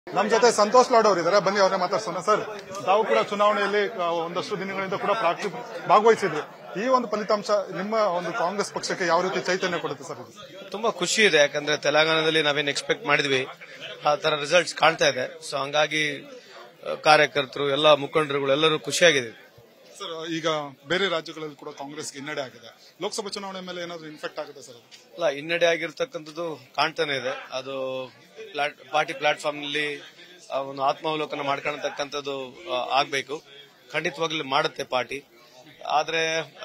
ನಮ್ ಜೊತೆ ಸಂತೋಷ್ ಲಾಡ್ ಅವರು ಇದ್ದಾರೆ ಬನ್ನಿ ಅವ್ರನ್ನೇ ಮಾತಾಡ್ಸೋಣ ಸರ್ ತಾವು ಕೂಡ ಚುನಾವಣೆಯಲ್ಲಿ ಆ, ಒಂದಷ್ಟು ದಿನಗಳಿಂದ ಕೂಡ ಪ್ರಾಕ್ಟಿ ಭಾಗವಹಿಸಿದ್ರಿ ಈ ಒಂದು ಫಲಿತಾಂಶ ನಿಮ್ಮ ಒಂದು ಕಾಂಗ್ರೆಸ್ ಪಕ್ಷಕ್ಕೆ ಯಾವ ರೀತಿ ಚೈತನ್ಯ ಕೊಡುತ್ತೆ ಸರ್ ಇದು ತುಂಬಾ ಖುಷಿ ಇದೆ ಯಾಕಂದ್ರೆ ತೆಲಂಗಾಣದಲ್ಲಿ ನಾವೇನ್ ಎಕ್ಸ್ಪೆಕ್ಟ್ ಮಾಡಿದ್ವಿ ಆ ತರ ರಿಸಲ್ಟ್ಸ್ ಕಾಣ್ತಾ ಇದೆ ಸೊ ಹಂಗಾಗಿ ಆ, ಕಾರ್ಯಕರ್ತರು ಎಲ್ಲ ಮುಖಂಡರುಗಳು ಎಲ್ಲರೂ ಖುಷಿಯಾಗಿದೆ ಸರ್ ಈಗ ಬೇರೆ ರಾಜ್ಯಗಳಲ್ಲಿ ಕೂಡ ಕಾಂಗ್ರೆಸ್ಗೆ ಹಿನ್ನಡೆ ಆಗಿದೆ ಲೋಕಸಭಾ ಚುನಾವಣೆ ಮೇಲೆ ಏನಾದ್ರು ಇನ್ಫೆಕ್ಟ್ ಆಗುತ್ತೆ ಸರ್ ಅದು? ಅಲ್ಲ ಹಿನ್ನಡೆ ಆಗಿರ್ತಕ್ಕಂಥದ್ದು ಕಾಣ್ತಾನೆ ಇದೆ ಅದು ಪ್ಲಾಟ್ ಪಾರ್ಟಿ ಪ್ಲಾಟ್ಫಾರ್ಮ್ ನಲ್ಲಿ ಆ, ಒಂದು ಆತ್ಮಾವಲೋಕನ ಮಾಡ್ಕೊಳ್ತಕ್ಕಂಥದ್ದು ಆ, ಆಗ್ಬೇಕು ಖಂಡಿತವಾಗ್ಲೂ ಮಾಡುತ್ತೆ ಪಾರ್ಟಿ ಆದ್ರೆ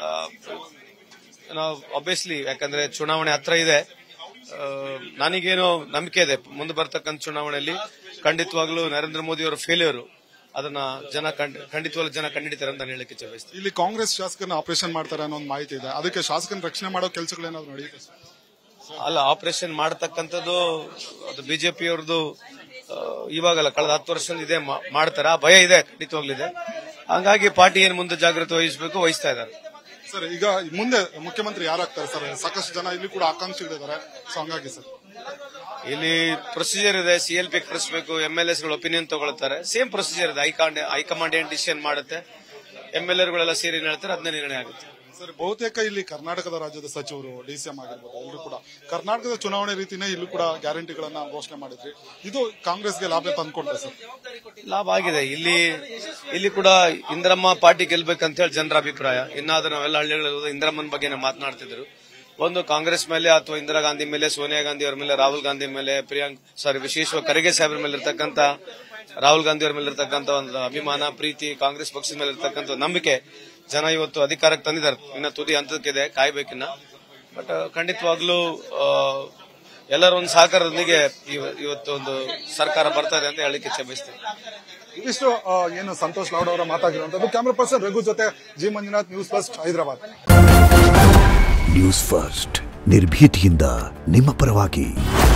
ನಾವು ಅಬ್ವಿಯಸ್ಲಿ ಯಾಕಂದ್ರೆ ಚುನಾವಣೆ ಹತ್ರ ಇದೆ ಆ, ನನಗೇನೋ ನಂಬಿಕೆ ಇದೆ ಮುಂದೆ ಬರ್ತಕ್ಕಂಥ ಚುನಾವಣೆಯಲ್ಲಿ ಖಂಡಿತವಾಗ್ಲೂ ನರೇಂದ್ರ ಮೋದಿ ಅವರ ಫೇಲ್ಯೂರ್ ಅದನ್ನ ಜನ ಕಂಡ್- ಖಂಡಿತವಾಗ್ಲೂ ಜನ ಕಂಡಿಡ್ತಾರೆ ಅಂತ ನಾನು ಹೇಳಕ್ಕೆ ಇಚ್ಛೆ ಇಲ್ಲಿ ಕಾಂಗ್ರೆಸ್ ಶಾಸಕರನ್ನ ಆಪರೇಷನ್ ಮಾಡ್ತಾರೆ ಅನ್ನೋ ಒಂದು ಮಾಹಿತಿ ಇದೆ ಅದಕ್ಕೆ ಶಾಸಕನ ರಕ್ಷಣೆ ಮಾಡೋ ಕೆಲಸಗಳೇನಾದ್ರು ನಡೆಯುತ್ತೆ ಸರ್ ಅಲ್ಲ ಆಪರೇಷನ್ ಮಾಡತಕ್ಕಂಥದ್ದು ಅದು ಬಿಜೆಪಿ ಅವ್ರದ್ದು ಇವಾಗಲ್ಲ ಕಳೆದ ಹತ್ತು ವರ್ಷದಿಂದ ಇದೆ ಮಾ- ಮಾಡ್ತಾರೆ ಆ ಭಯ ಇದೆ ಖಂಡಿತವಾಗ್ಲಿದೆ ಹಂಗಾಗಿ ಪಾರ್ಟಿ ಏನ್ ಮುಂದೆ ಜಾಗೃತಿ ವಹಿಸಬೇಕು ವಹಿಸ್ತಾ ಇದ್ದಾರೆ ಸರ್ ಈಗ ಮುಂದೆ ಮುಖ್ಯಮಂತ್ರಿ ಯಾರಾಗ್ತಾರೆ ಸರ್ ಸಾಕಷ್ಟು ಜನ ಇಲ್ಲಿ ಕೂಡ ಆಕಾಂಕ್ಷಿಗಳಿದ್ದಾರೆ ಸೊ ಹಂಗಾಗಿ ಸರ್ ಇಲ್ಲಿ ಪ್ರೊಸೀಜರ್ ಇದೆ ಸಿಎಲ್ ಪಿ ಕರೆಸಬೇಕು ಎಂ ಎಲ್ ಎಸ್ ಗಳು ಒಪಿನಿಯನ್ ತಗೊಳ್ತಾರೆ ಸೇಮ್ ಪ್ರೊಸೀಜರ್ ಇದೆ ಹೈಕಮಾಂಡ್ ಹೈಕಮಾಂಡ್ ಏನ್ ಡಿಸಿಷನ್ ಮಾಡುತ್ತೆ ಎಂ ಎಲ್ ಎಗಳೆಲ್ಲ ಸೇರಿ ಏನ್ ಹೇಳ್ತಾರೆ ಅದನ್ನೇ ನಿರ್ಣಯ ಆಗುತ್ತೆ ಸರ್ ಬಹುತೇಕ ಇಲ್ಲಿ ಕರ್ನಾಟಕದ ರಾಜ್ಯದ ಸಚಿವರು ಡಿಸಿಎಂ ಆಗಿರ್ಬೋದು ಎಲ್ಲರೂ ಕೂಡ ಕರ್ನಾಟಕದ ಚುನಾವಣೆ ರೀತಿನೇ ಇಲ್ಲೂ ಕೂಡ ಗ್ಯಾರಂಟಿಗಳನ್ನ ಘೋಷಣೆ ಮಾಡಿದ್ರಿ ಇದು ಕಾಂಗ್ರೆಸ್ಗೆ ಲಾಭ ತಂದ್ಕೊಡ್ತೆ ಸರ್ ಲಾಭ ಆಗಿದೆ ಇಲ್ಲಿ ಇಲ್ಲಿ ಕೂಡ ಇಂದ್ರಮ್ಮ ಪಾರ್ಟಿ ಗೆಲ್ಬೇಕಂತ ಹೇಳಿ ಜನರ ಅಭಿಪ್ರಾಯ ಇನ್ನಾದ್ರೂ ನಾವೆಲ್ಲ ಹಳ್ಳಿಗಳಲ್ಲಿ ಇಂದ್ರಮ್ಮನ ಬಗ್ಗೆ ಮಾತನಾಡ್ತಿದ್ರು ಒಂದು ಕಾಂಗ್ರೆಸ್ ಮೇಲೆ ಅಥವಾ ಇಂದಿರಾ ಗಾಂಧಿ ಮೇಲೆ ಸೋನಿಯಾ ಗಾಂಧಿ ಅವರ ಮೇಲೆ ರಾಹುಲ್ ಗಾಂಧಿ ಮೇಲೆ ಪ್ರಿಯಾಂಕ್ ಸಾರಿ ವಿಶೇಷವಾಗಿ ಖರ್ಗೆ ಸಾಹೇಬ್ರ ಮೇಲೆ ಇರ್ತಕ್ಕಂಥ ರಾಹುಲ್ ಗಾಂಧಿ ಅವರ ಮೇಲೆ ಇರ್ತಕ್ಕಂಥ ಒಂದು ಅಭಿಮಾನ ಪ್ರೀತಿ ಕಾಂಗ್ರೆಸ್ ಪಕ್ಷದ ಮೇಲೆ ಇರ್ತಕ್ಕಂಥ ನಂಬಿಕೆ ಜನ ಇವತ್ತು ಅಧಿಕಾರಕ್ಕೆ ತಂದಿದ್ದಾರೆ ಇನ್ನ ತುದಿ ಹಂತಕ್ಕಿದೆ ಕಾಯ್ಬೇಕಿನ್ನ ಬಟ್ ಖಂಡಿತವಾಗ್ಲೂ ಆ, ಎಲ್ಲರ ಒಂದು ಸಹಕಾರದೊಂದಿಗೆ ಇವ- ಇವತ್ತು ಒಂದು ಸರ್ಕಾರ ಬರ್ತಾರೆ ಅಂತ ಹೇಳಿಕ್ಕೆ ಇಚ್ಛೆ ಬಯಸ್ತೇನೆ ಇಷ್ಟು ಆ, ಏನು ಸಂತೋಷ್ ಲಾಡ್ ಅವರ ಮಾತಾಗಿರುವಂತದ್ದು ಕ್ಯಾಮರಾ ಪರ್ಸನ್ ರಘು ಜೊತೆ G Manjunath news first Hyderabad news first ನಿರ್ಭೀತಿಯಿಂದ ನಿಮ್ಮ ಪರವಾಗಿ